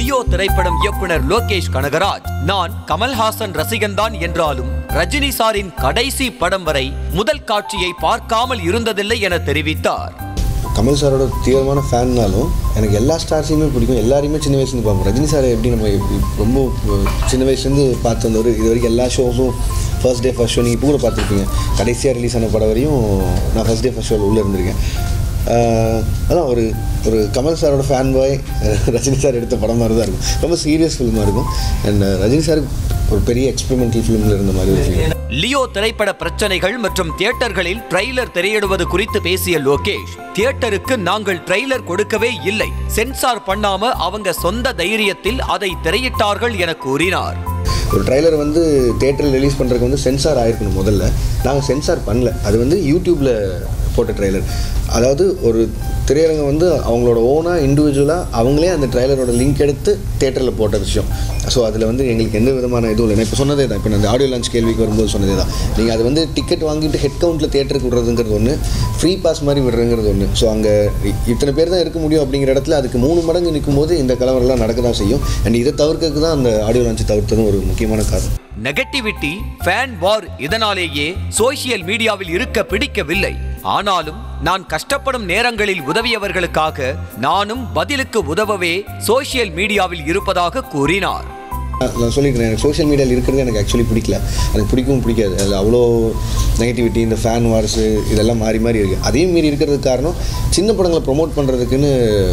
Leo திரைப்படம் இயக்குனர் லோகேஷ் கனகராஜ் நான் கமல்ஹாசன் ரசிகன்தான் என்றாலும் ரஜினி சாரின் கடைசி படம் வரை முதல் காட்சியை பார்க்காமல் இருந்ததில்லை என தெரிவித்தார் கமல் சாரோட தீவிரமான ஃபேன்னாலும் எனக்கு எல்லா ஸ்டார்ஸையுமே பிடிக்கும் எல்லாரையுமே சின்ன வயசுலேருந்து பார்ப்போம் ரஜினி சார் எப்படி நம்ம எப்படி ரொம்ப அஹ், சின்ன வயசுலேருந்து பார்த்து வந்தவர் இது வரைக்கும் எல்லா ஷோஸும் ஃபர்ஸ்ட் டே ஃபர்ஸ்ட் ஷோ நீங்கள் இப்போ கூட பார்த்துருப்பீங்க கடைசியாக ரிலீஸ் ஆன படம் வரையும் நான் ஃபர்ஸ்ட் டே ஃபர்ஸ்ட் ஷோவில் உள்ளே இருந்திருக்கேன் ஆஹ், அதான் ஒரு ஒரு கமல் சாரோட ஃபேன் பாய் ரஜினி சார் எடுத்த படம் மாதிரி தான் இருக்கும் ரொம்ப சீரியஸ் ஃபிலிமாக இருக்கும் அண்ட் ரஜினி சார் ஒரு பெரிய எக்ஸ்பெரிமெண்டல் ஃபிலிமில் இருந்த மாதிரி ஒரு ஃபீல் லியோ திரைப்பட பிரச்சனைகள் மற்றும் தியேட்டர்களில் ட்ரெய்லர் திரையிடுவது குறித்து பேசிய லோகேஷ் தியேட்டருக்கு நாங்கள் ட்ரெய்லர் கொடுக்கவே இல்லை சென்சார் பண்ணாம அவங்க சொந்த தைரியத்தில் அதை திரையிட்டார்கள் என கூறினார் ஒரு ட்ரைலர் வந்து தேட்டரில் ரிலீஸ் பண்ணுறதுக்கு வந்து சென்சார் ஆயிருக்கணும் முதல்ல நாங்கள் சென்சார் பண்ணல அது வந்து யூடியூப்பில் போட்ட ட்ரைலர் அதாவது ஒரு திரையரங்கம் வந்து அவங்களோட ஓனாக இண்டிவிஜுவலாக அவங்களே அந்த ட்ரைலரோட லிங்க் எடுத்து தேட்டரில் போட்ட விஷயம் ஸோ அதில் வந்து எங்களுக்கு எந்த விதமான இதுவும் இல்லை நான் இப்போ சொன்னதே தான் இப்போ நான் அந்த ஆடியோ லான்ச் கேள்விக்கு வரும்போது சொன்னதே தான் நீங்கள் அது வந்து டிக்கெட் வாங்கிட்டு ஹெட் கவுண்ட்டில் தேட்டருக்கு விடுறதுங்கிறது ஒன்று ஃப்ரீ பாஸ் மாதிரி விடுறதுங்கிறது ஒன்று ஸோ அங்கே இத்தனை பேர் தான் இருக்க முடியும் அப்படிங்கிற இடத்துல அதுக்கு மூணு மடங்கு நிற்கும் போது இந்த கலவரம்லாம் நடக்க தான் செய்யும் அண்ட் இதை தவிர்க்கிறதுக்கு தான் அந்த ஆடியோ லான்ச் தவிர்த்ததும் ஒரு முக்கியமான காரணம் நெகட்டிவிட்டி ஃபேன் வார் இதனாலேயே சோசியல் மீடியாவில் இருக்க பிடிக்கவில்லை ஆனாலும் நான் கஷ்டப்படும் நேரங்களில் உதவியவர்களுக்காக நானும் பதிலுக்கு உதவவே சோசியல் மீடியாவில் இருப்பதாக கூறினார் நான் நான் சொல்லியிருக்கேன் எனக்கு சோஷியல் மீடியாவில் இருக்கிறது எனக்கு ஆக்சுவலி பிடிக்கல எனக்கு பிடிக்கவும் பிடிக்காது அதில் அவ்வளோ நெகட்டிவிட்டி இந்த ஃபேன் வார்ஸு இதெல்லாம் மாறி மாறி இருக்குது அதையும் மீறி இருக்கிறதுக்கு காரணம் சின்ன படங்களை ப்ரொமோட் பண்ணுறதுக்குன்னு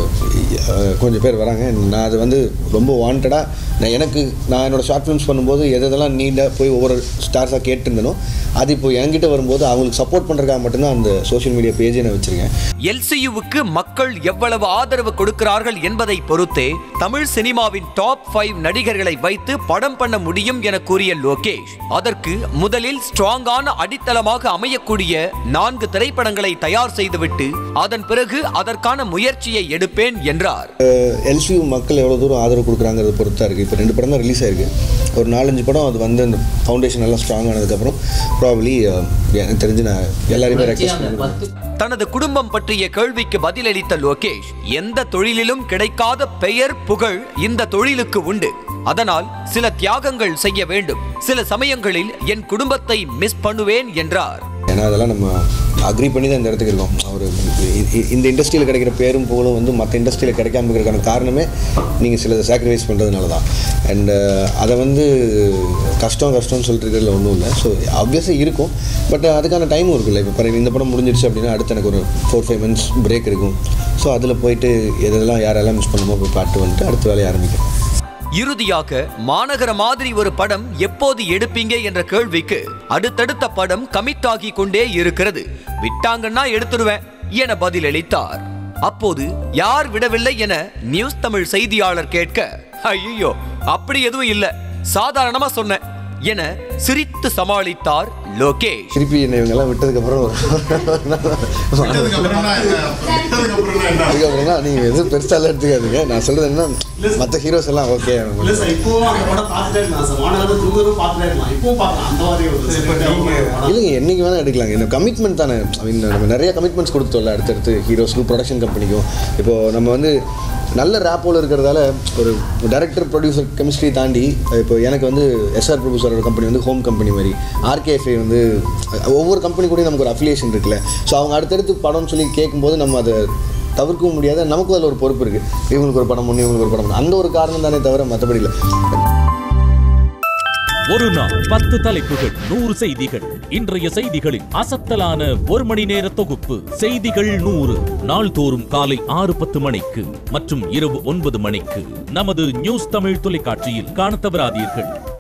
அஹ், கொஞ்சம் பேர் வராங்க நான் அது வந்து ரொம்ப வாண்டடாக நான் எனக்கு நான் என்னோடய ஷார்ட் ஃபிலிம்ஸ் பண்ணும்போது எது எதெல்லாம் நீண்டாக போய் ஒவ்வொரு ஸ்டார்ஸாக கேட்டிருந்தனோ அது இப்போ என்கிட்ட வரும்போது அவங்களுக்கு சப்போர்ட் பண்ணுறதுக்காக மட்டும்தான் அந்த சோஷியல் மீடியா பேஜை நான் வச்சுருக்கேன் எல்சியுவுக்கு மக்கள் எவ்வளவு ஆதரவு கொடுக்கிறார்கள் என்பதை பொறுத்தே தமிழ் சினிமாவின் டாப் ஃபைவ் நடிகர்களை வைத்து படம் பண்ண முடியும் என கூறிய லோகேஷ் அதற்கு முதலில் ஸ்ட்ராங்கான அடித்தளமாக அமையக்கூடிய நான்கு திரைப்படங்களை தயார் செய்துவிட்டு அதன் பிறகு அதற்கான முயற்சியை எடுப்பேன் என்றார் எல்சியூ மக்கள் எவ்வளோ தூரம் ஆதரவு கொடுக்குறாங்கிறத பொறுத்து தான் இருக்குது இப்போ ரெண்டு படம் தான் ரிலீஸ் ஆயிருக்கு ஒரு நாலஞ்சு படம் அது வந்து அந்த ஃபவுண்டேஷன் எல்லாம் ஸ்ட்ராங் ஆனதுக்கப்புறம் ப்ராபப்ளி எனக்கு தெரிஞ்சு நான் எல்லாரையுமே ரெக்வஸ்ட் பண்ணுவேன் தனது குடும்பம் பற்றிய கேள்விக்கு பதிலளித்த லோகேஷ் எந்த தொழிலிலும் கிடைக்காத பெயர் புகழ் இந்த தொழிலுக்கு உண்டு அதனால் சில தியாகங்கள் செய்ய வேண்டும் சில சமயங்களில் என் குடும்பத்தை மிஸ் பண்ணுவேன் என்றார் ஏன்னா அதெல்லாம் நம்ம அக்ரி பண்ணி தான் இந்த இடத்துக்கு இருக்கோம் அவர் இந்த இண்டஸ்ட்ரியில் கிடைக்கிற பேரும் புகழும் வந்து மற்ற இண்டஸ்ட்ரியில் கிடைக்காம இருக்கிறதுக்கான காரணமே நீங்கள் சிலதை சாக்ரிஃபைஸ் பண்ணுறதுனால தான் அண்டு அதை வந்து கஷ்டம் கஷ்டம்னு சொல்லிட்டு இருக்கிறதுல ஒன்றும் இல்லை ஸோ ஆப்வியஸாக இருக்கும் பட் அதுக்கான டைமும் இருக்குல்ல இப்போ பாருங்க இந்த படம் முடிஞ்சிருச்சு அப்படின்னா அடுத்து எனக்கு ஒரு ஃபோர் ஃபைவ் மந்த்ஸ் பிரேக் இருக்கும் ஸோ அதில் போயிட்டு எதெல்லாம் யாரெல்லாம் மிஸ் பண்ணுமோ போய் பாட்டு வந்துட்டு அடுத்த வேலையை ஆரம்பிக்கும் இறுதியாக மாநகர மாதிரி ஒரு படம் எப்போது எடுப்பீங்க என்ற கேள்விக்கு அடுத்தடுத்த படம் கமிட் ஆகி கொண்டே இருக்கிறது விட்டாங்கன்னா எடுத்துருவேன் என பதிலளித்தார் அப்போது யார் விடவில்லை என நியூஸ் தமிழ் செய்தியாளர் கேட்க ஐயோ அப்படி எதுவும் இல்ல சாதாரணமா சொன்னேன் என சிரித்து சமாளித்தார் லோகேஷ் திருப்பி என்னை இவங்கெல்லாம் விட்டதுக்கப்புறம் அதுக்கப்புறம்னா நீங்கள் எதுவும் பெருசாலாம் எடுத்துக்காதீங்க நான் சொல்கிறது என்ன மற்ற ஹீரோஸ் எல்லாம் ஓகே இல்ல சார் இப்போ அந்த படம் பார்த்துட்டே இருக்கலாம் சார் மாநகரத்தை தூங்குறதும் பார்த்துட்டே இருக்கலாம் இப்பவும் பார்க்கலாம் அந்த மாதிரி ஒரு படம். இல்லைங்க என்னைக்கு வேணால் எடுக்கலாங்க இந்த கமிட்மெண்ட் தானே ஐ மீன் நம்ம நிறைய கமிட்மெண்ட்ஸ் கொடுத்தோம்ல அடுத்தடுத்து ஹீரோஸ்க்கும் ப்ரொடக்ஷன் கம்பெனிக்கும் இப்போது நம்ம வந்து நல்ல ரேப்போல் இருக்கிறதால ஒரு டைரக்டர் ப்ரொடியூசர் கெமிஸ்ட்ரி தாண்டி இப்போ எனக்கு வந்து எஸ்ஆர் பிரபு சாரோட கம்பெனி வந்து ஹோம் கம்பெனி மாதிரி ஆர்கேஎஃப்ஐ வந்து ஒவ்வொரு கம்பெனி கூட நமக்கு ஒரு அஃபிலியேஷன் இருக்குல்ல ஸோ அவங்க அடுத்தடுத்து படம்னு சொல்லி கேட்கும்போது நம்ம அதை தவிர்க்கவும் முடியாது நமக்கும் அதில் ஒரு பொறுப்பு இருக்குது இவங்களுக்கு ஒரு படம் ஒன்று இவங்களுக்கு ஒரு படம் ஒண்ணு. அந்த ஒரு காரணம் தானே தவிர மற்றபடி இல்லை ஒரு நாள் பத்து தலைப்புகள் நூறு செய்திகள் இன்றைய செய்திகளின் அசத்தலான ஒரு மணி நேர தொகுப்பு செய்திகள் நூறு நாள்தோறும் காலை ஆறு பத்து மணிக்கு மற்றும் இரவு ஒன்பது மணிக்கு நமது நியூஸ் தமிழ் தொலைக்காட்சியில் காணத் தவறாதீர்கள்